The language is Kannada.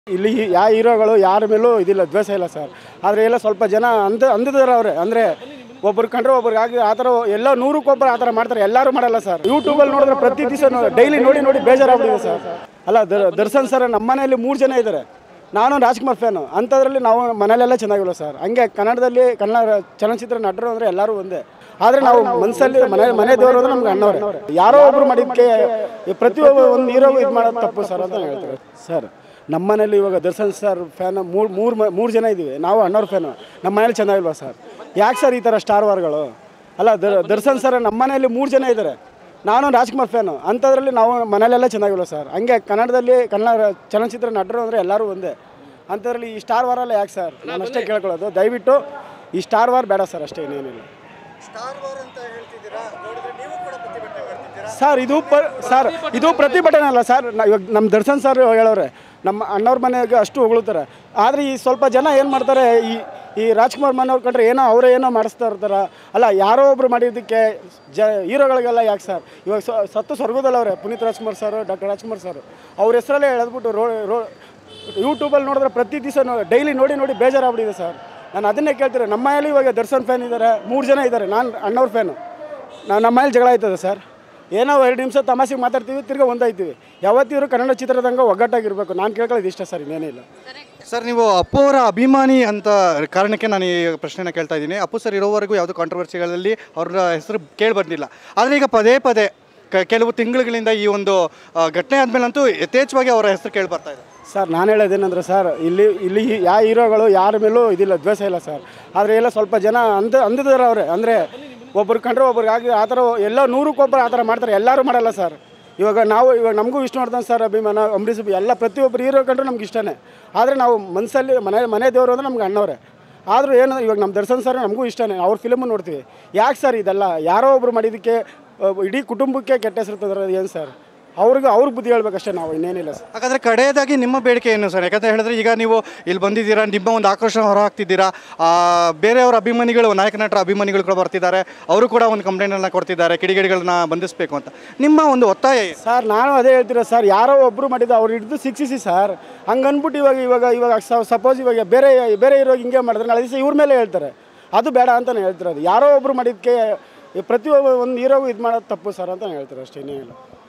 ಇಲ್ಲಿ ಯಾವ ಹೀರೋಗಳು ಯಾರ ಮೇಲೂ ಇದಿಲ್ಲ ದ್ವೇಷ ಇಲ್ಲ ಸರ್ ಆದರೆ ಎಲ್ಲ ಸ್ವಲ್ಪ ಜನ ಅಂದ ಅಂದಿದ್ದಾರೆ ಅವ್ರೆ ಅಂದರೆ ಒಬ್ರು ಕಂಡ್ರೆ ಒಬ್ರಿಗೆ ಆಗಿ ಆ ಥರ ಎಲ್ಲ ನೂರಕ್ಕೊಬ್ಬರು ಆ ಥರ ಮಾಡ್ತಾರೆ ಎಲ್ಲರೂ ಮಾಡಲ್ಲ ಸರ್ ಯೂಟ್ಯೂಬಲ್ಲಿ ನೋಡಿದ್ರೆ ಪ್ರತಿ ದಿವಸ ಡೈಲಿ ನೋಡಿ ನೋಡಿ ಬೇಜಾರಾಗ್ಬಿಟ್ಟಿದೆ ಸರ್ ಅಲ್ಲ ದರ್- ದರ್ಶನ್ ಸರ್ ನಮ್ಮ ಮನೆಯಲ್ಲಿ ಮೂರು ಜನ ಇದ್ದಾರೆ ನಾನು ರಾಜ್ಕುಮಾರ್ ಫ್ಯಾನು ಅಂಥದ್ರಲ್ಲಿ ನಾವು ಮನೇಲೆಲ್ಲ ಚೆನ್ನಾಗಿಲ್ಲ ಸರ್ ಹಂಗೆ ಕನ್ನಡದಲ್ಲಿ ಕನ್ನಡ ಚಲನಚಿತ್ರ ನಟರು ಅಂದರೆ ಎಲ್ಲರೂ ಒಂದೇ ಆದರೆ ನಾವು ಮನಸ್ಸಲ್ಲಿ ಮನೆ ಮನೆ ದೇವರು ಅಂದ್ರೆ ನಮ್ಗೆ ಅಣ್ಣವ್ರೆ ಯಾರೋ ಒಬ್ರು ಮಾಡಿದ್ದಕ್ಕೆ ಪ್ರತಿಯೊಬ್ಬ ಒಂದು ಹೀರೋ ಇದು ಮಾಡೋದು ತಪ್ಪು ಸರ್ ಅಂತ ಹೇಳ್ತಾರೆ ಸರ್ ನಮ್ಮ ಮನೇಲಿ ಇವಾಗ ದರ್ಶನ್ ಸರ್ ಫ್ಯಾನ್ ಮೂರು ಮೂರು ಮೂರು ಜನ ಇದ್ದೀವಿ ನಾವು ಅಣ್ಣವ್ರ ಫ್ಯಾನು ನಮ್ಮ ಮನೇಲಿ ಚೆನ್ನಾಗಿಲ್ವಾ ಸರ್ ಯಾಕೆ ಸರ್ ಈ ಥರ ಸ್ಟಾರ್ ವಾರ್ಗಳು ಅಲ್ಲ ದರ್- ದರ್ಶನ್ ಸರ್ ನಮ್ಮ ಮನೆಯಲ್ಲಿ ಮೂರು ಜನ ಇದ್ದಾರೆ ನಾನು ರಾಜ್ಕುಮಾರ್ ಫ್ಯಾನು ಅಂಥದ್ರಲ್ಲಿ ನಾವು ಮನೇಲೆಲ್ಲ ಚೆನ್ನಾಗಿಲ್ಲ ಸರ್ ಹಂಗೆ ಕನ್ನಡದಲ್ಲಿ ಕನ್ನಡ ಚಲನಚಿತ್ರ ನಟರು ಅಂದರೆ ಎಲ್ಲರೂ ಒಂದೇ ಅಂಥದ್ರಲ್ಲಿ ಈ ಸ್ಟಾರ್ ವಾರಲ್ಲ ಯಾಕೆ ಸರ್ ನಾನು ಅಷ್ಟೇ ಕೇಳ್ಕೊಳ್ಳೋದು ದಯವಿಟ್ಟು ಈ ಸ್ಟಾರ್ ವಾರ್ ಬೇಡ ಸರ್ ಅಷ್ಟೇ ಇನ್ನೇನಿಲ್ಲ ಸ್ಟಾರ್ ವಾರ್ ಅಂತ ಹೇಳ್ತಿದ್ದೀರಾ ನೋಡಿದ್ರೆ ನೀವು ಕೂಡ ಪ್ರತಿಭಟನೆ ಮಾಡ್ತಿದ್ದೀರಾ ಸರ್ ಇದು ಪ ಸರ್ ಇದು ಪ್ರತಿಭಟನೆ ಅಲ್ಲ ಸರ್ ನಾ- ಇವಾಗ ನಮ್ಮ ದರ್ಶನ್ ಸರ್ ಹೇಳೋರೆ ನಮ್ಮ ಅಣ್ಣವ್ರ ಮನೆಗೆ ಅಷ್ಟು ಹೊಗಳುತ್ತಾರೆ ಆದರೆ ಈ ಸ್ವಲ್ಪ ಜನ ಏನು ಮಾಡ್ತಾರೆ ಈ ಈ ರಾಜ್ಕುಮಾರ್ ಮನೆಯವ್ರು ಕಂಡ್ರೆ ಏನೋ ಅವರೇ ಏನೋ ಮಾಡಿಸ್ತಾ ಇರ್ತಾರೆ ಅಲ್ಲ ಯಾರೋ ಒಬ್ರು ಮಾಡಿದ್ದಕ್ಕೆ ಜ ಹೀರೋಗಳಿಗೆಲ್ಲ ಯಾಕೆ ಸರ್ ಇವಾಗ ಸ- ಸತ್ತು ಸ್ವರ್ಗದಲ್ಲವ್ರೆ Puneeth Rajkumar sir doctor Rajkumar sir ಅವ್ರ ಹೆಸರಲ್ಲೇ ಎಳೆದ್ಬಿಟ್ಟು ರೋ ರೋ ಯೂಟ್ಯೂಬಲ್ಲಿ ನೋಡಿದ್ರೆ ಪ್ರತಿ ದಿವಸ ಡೈಲಿ ನೋಡಿ ನೋಡಿ ಬೇಜಾರಾಗ್ಬಿಟ್ಟಿದೆ ಸರ್ ನಾನು ಅದನ್ನೇ ಕೇಳ್ತೀನಿ ನಮ್ಮ ಮನೇಲಿ ಇವಾಗ ದರ್ಶನ್ ಫ್ಯಾನ್ ಇದ್ದಾರೆ ಮೂರು ಜನ ಇದ್ದಾರೆ ನಾನು ಅಣ್ಣವ್ರ ಫ್ಯಾನು ನಾವು ನಮ್ಮ ಮನೇಲಿ ಜಗಳ ಆಯ್ತದೆ ಸರ್ ಏನೋ ಎರಡು ನಿಮಿಷ ತಮಾಷೆಗೆ ಮಾತಾಡ್ತೀವಿ ತಿರ್ಗಾ ಒಂದಾಯ್ತೀವಿ ಯಾವತ್ತಿದ್ರು ಕನ್ನಡ ಚಿತ್ರರಂಗ ಒಗ್ಗಟ್ಟಾಗಿರ್ಬೇಕು ನಾನು ಕೇಳ್ಕೊಳ್ಳೋದು ಇಷ್ಟ ಸರ್ ಇನ್ನೇನಿಲ್ಲ ಸರ್ ನೀವು ಅಪ್ಪು ಅವರ ಅಭಿಮಾನಿ ಅಂತ ಕಾರಣಕ್ಕೆ ನಾನು ಈ ಪ್ರಶ್ನೆನ ಕೇಳ್ತಾ ಇದ್ದೀನಿ ಅಪ್ಪು ಸರ್ ಇರೋವರೆಗೂ ಯಾವುದೋ ಕಾಂಟ್ರವರ್ಸಿಗಳಲ್ಲಿ ಅವ್ರ ಹೆಸರು ಕೇಳಿ ಬಂದಿಲ್ಲ ಆದರೆ ಈಗ ಪದೇ ಪದೇ ಕ- ಕೆಲವು ತಿಂಗಳುಗಳಿಂದ ಈ ಒಂದು ಆ, ಘಟನೆ ಆದಮೇಲಂತೂ ಯಥೇಚ್ಛವಾಗಿ ಅವರ ಹೆಸರು ಕೇಳಿ ಬರ್ತಾ ಇದೆ ಸರ್ ನಾನು ಹೇಳೋದೇನಂದ್ರೆ ಸರ್ ಇಲ್ಲಿ ಇಲ್ಲಿ ಯಾವ ಹೀರೋಗಳು ಯಾರ ಮೇಲೂ ಇದಿಲ್ಲ ದ್ವೇಷ ಇಲ್ಲ ಸರ್ ಆದರೆ ಎಲ್ಲ ಸ್ವಲ್ಪ ಜನ ಅಂದ ಅಂದಿದ್ದಾರೆ ಅವರೇ ಅಂದರೆ ಒಬ್ರು ಕಂಡ್ರೆ ಒಬ್ರಿಗೆ ಆಗಿ ಆ ಥರ ಎಲ್ಲ ನೂರಕ್ಕೊಬ್ಬರು ಆ ಥರ ಮಾಡ್ತಾರೆ ಎಲ್ಲರೂ ಮಾಡಲ್ಲ ಸರ್ ಇವಾಗ ನಾವು ಇವಾಗ ನಮಗೂ ವಿಷ್ಣುವರ್ಧನ್ ಸರ್ ಅಭಿಮಾನ ಅಂಬರೀಷ್ ಅಭಿ- ಎಲ್ಲ ಪ್ರತಿಯೊಬ್ಬರು ಹೀರೋ ಕಂಡ್ರೆ ನಮ್ಗೆ ಇಷ್ಟನೇ ಆದರೆ ನಾವು ಮನಸ್ಸಲ್ಲಿ ಮನೆ ಮನೆ ದೇವರು ಅಂದ್ರೆ ನಮ್ಗೆ ಅಣ್ಣವ್ರೆ ಆದರೂ ಏನು ಇವಾಗ ನಮ್ಮ ದರ್ಶನ್ ಸರ್ ನಮಗೂ ಇಷ್ಟನೇ ಅವ್ರ ಫಿಲಮು ನೋಡ್ತೀವಿ ಯಾಕೆ ಸರ್ ಇದೆಲ್ಲ ಯಾರೋ ಒಬ್ರು ಮಾಡಿದ್ದಕ್ಕೆ ಅಹ್, ಇಡೀ ಕುಟುಂಬಕ್ಕೆ ಕೆಟ್ಟ ಹೆಸರು ತಂದ್ರೆ ಏನು ಸರ್ ಅವ್ರಿಗೆ ಅವ್ರಿಗೆ ಬುದ್ಧಿ ಹೇಳ್ಬೇಕಷ್ಟೇ ನಾವು ಇನ್ನೇನಿಲ್ಲ ಸರ್ ಹಾಗಾದರೆ ಕಡೆಯದಾಗಿ ನಿಮ್ಮ ಬೇಡಿಕೆ ಏನು ಸರ್ ಯಾಕಂತ ಹೇಳಿದ್ರೆ ಈಗ ನೀವು ಇಲ್ಲಿ ಬಂದಿದ್ದೀರಾ ನಿಮ್ಮ ಒಂದು ಆಕ್ರೋಶ ಹೊರಹಾಕ್ತಿದ್ದೀರಾ ಆ, ಬೇರೆಯವರ ಅಭಿಮಾನಿಗಳು ನಾಯಕ ನಟರ ಅಭಿಮಾನಿಗಳು ಕೂಡ ಬರ್ತಿದ್ದಾರೆ ಅವರು ಕೂಡ ಒಂದು ಕಂಪ್ಲೇಂಟನ್ನು ಕೊಡ್ತಿದ್ದಾರೆ ಕಿಡಿಗೇಡಿಗಳನ್ನ ಬಂಧಿಸಬೇಕು ಅಂತ ನಿಮ್ಮ ಒಂದು ಒತ್ತಾಯ ಏನು? ಸರ್ ನಾನು ಅದೇ ಹೇಳ್ತೀರ ಸರ್ ಯಾರೋ ಒಬ್ಬರು ಮಾಡಿದ್ದು ಅವ್ರು ಹಿಡಿದು ಶಿಕ್ಷಿಸಿ ಸರ್ ಹಂಗೆ ಅಂದ್ಬಿಟ್ಟು ಇವಾಗ ಇವಾಗ ಇವಾಗ ಸಪೋಸ್ ಇವಾಗ ಬೇರೆ ಬೇರೆ ಇರೋ ಹಿಂಗೆ ಮಾಡಿದ್ರೆ ನಾಳೆ ದಿವಸ ಇವ್ರ ಮೇಲೆ ಹೇಳ್ತಾರೆ ಅದು ಬೇಡ ಅಂತ ಹೇಳ್ತಿರೋದು ಯಾರೋ ಒಬ್ಬರು ಮಾಡಿದ್ದಕ್ಕೆ ಪ್ರತಿಯೊಬ್ಬ ಒಂದು ಹೀರೋಗೂ ಇದು ಮಾಡೋದು ತಪ್ಪು ಸರ್ ಅಂತ ಹೇಳ್ತಾರೆ ಅಷ್ಟೇ ಇನ್ನೇನಿಲ್ಲ